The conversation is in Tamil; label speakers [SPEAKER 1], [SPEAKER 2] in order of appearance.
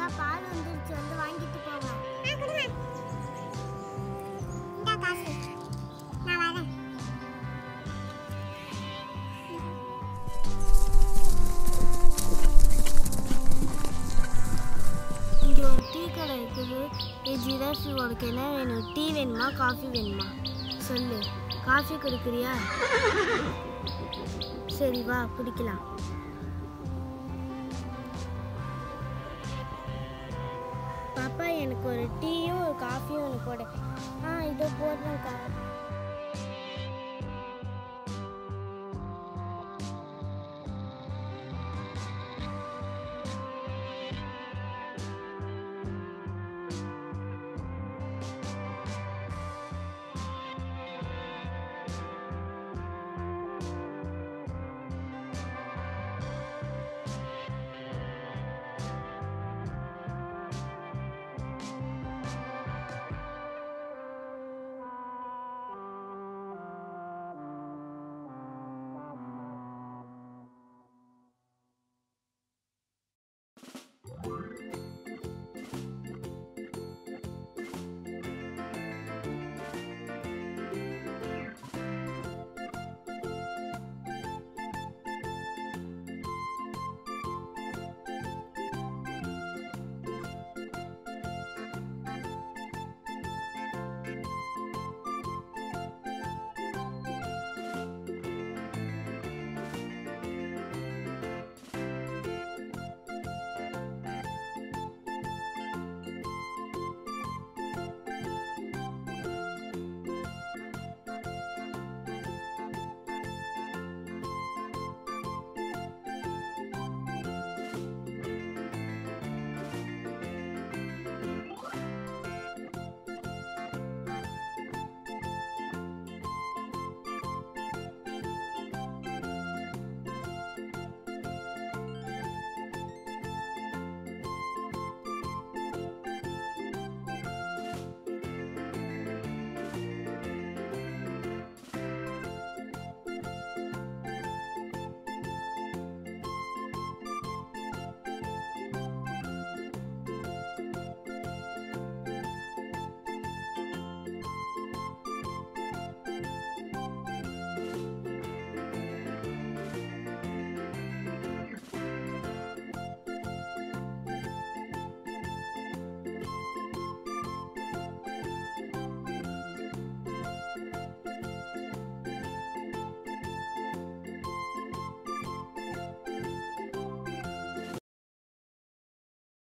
[SPEAKER 1] அக்கா பால் வந்துருச்சு வந்து வாங்கிட்டு போங்க
[SPEAKER 2] ஆ குடுமா இந்தா காசு நான் வரேன்
[SPEAKER 1] இங்கே ஒரு டீ கடை இருக்குது ஏ ஜிராஃபி உனக்கு என்ன வேணும் டீ வேணுமா காஃபி வேணுமா சொல்லு காஃபி குடிக்கிறியா சரி வா குடிக்கலாம் பாப்பா எனக்கு ஒரு டீயும் ஒரு காஃபியும் ஒன்று போடு ஆ இதோ போடுறேன்க்கா